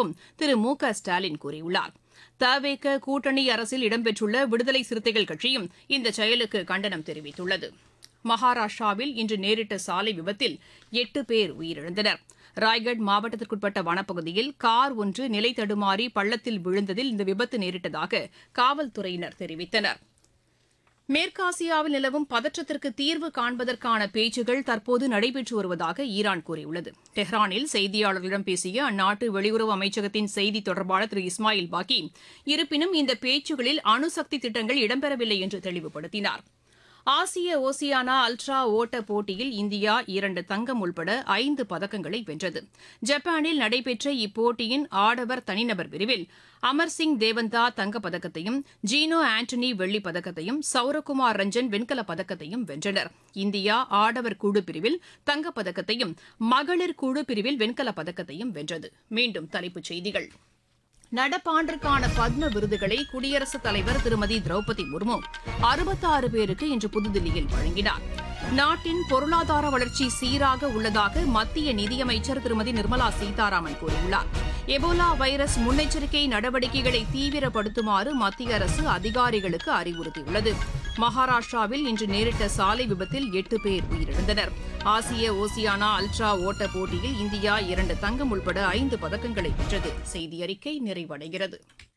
வருவதாகவும் திரு மு க ஸ்டாலின் கூறியுள்ளார் தவேக கூட்டணி அரசில் இடம்பெற்றுள்ள விடுதலை சிறுத்தைகள் கட்சியும் இந்த செயலுக்கு கண்டனம் தெரிவித்துள்ளது மகாராஷ்டிராவில் இன்று நேரிட்ட சாலை விபத்தில் எட்டு பேர் உயிரிழந்தனர் ராய்கட் மாவட்டத்திற்குட்பட்ட வனப்பகுதியில் கார் ஒன்று நிலை தடுமாறி பள்ளத்தில் விழுந்ததில் இந்த விபத்து நேரிட்டதாக காவல்துறையினர் தெரிவித்தனர் மேற்காசியாவில் நிலவும் பதற்றத்திற்கு தீர்வு காண்பதற்கான பேச்சுகள் தற்போது நடைபெற்று வருவதாக ஈரான் கூறியுள்ளது டெஹ்ரானில் செய்தியாளர்களிடம் பேசிய அந்நாட்டு வெளியுறவு அமைச்சகத்தின் செய்தி தொடர்பாளர் திரு இஸ்மாயில் பாக்கி இருப்பினும் இந்த பேச்சுகளில் அணுசக்தி திட்டங்கள் இடம்பெறவில்லை என்று தெளிவுபடுத்தினார் ஆசிய ஓசியானா அல்ட்ரா ஓட்ட போட்டியில் இந்தியா இரண்டு தங்கம் உள்பட ஐந்து பதக்கங்களை வென்றது ஜப்பானில் நடைபெற்ற இப்போட்டியின் ஆடவர் தனிநபர் பிரிவில் அமர்சிங் தேவந்தா தங்கப்பதக்கத்தையும் ஜீனோ ஆண்டனி வெள்ளிப் பதக்கத்தையும் சௌரகுமார் ரஞ்சன் வெண்கலப் பதக்கத்தையும் வென்றனர் இந்தியா ஆடவர் குழு பிரிவில் தங்கப்பதக்கத்தையும் மகளிர் குழு பிரிவில் வெண்கலப் பதக்கத்தையும் வென்றது மீண்டும் தலைப்புச் செய்திகள் நடப்பாண்டிற்கான பத்ம விருதுகளை குடியரசுத் தலைவர் திருமதி திரௌபதி முர்மு அறுபத்தாறு பேருக்கு இன்று புதுதில்லியில் வழங்கினார் நாட்டின் பொருளாதார வளர்ச்சி சீராக உள்ளதாக மத்திய நிதியமைச்சர் திருமதி நிர்மலா சீதாராமன் கூறியுள்ளார் எபோலா வைரஸ் முன்னெச்சரிக்கை நடவடிக்கைகளை தீவிரப்படுத்துமாறு மத்திய அரசு அதிகாரிகளுக்கு அறிவுறுத்தியுள்ளது மகாராஷ்டிராவில் இன்று நேரிட்ட சாலை விபத்தில் எட்டு பேர் உயிரிழந்தனர் ஆசிய ஓசியானா அல்ட்ரா ஓட்ட போட்டியில் இந்தியா இரண்டு தங்கம் உள்பட ஐந்து பதக்கங்களை வென்றது செய்தி அறிக்கை நிறைவடைகிறது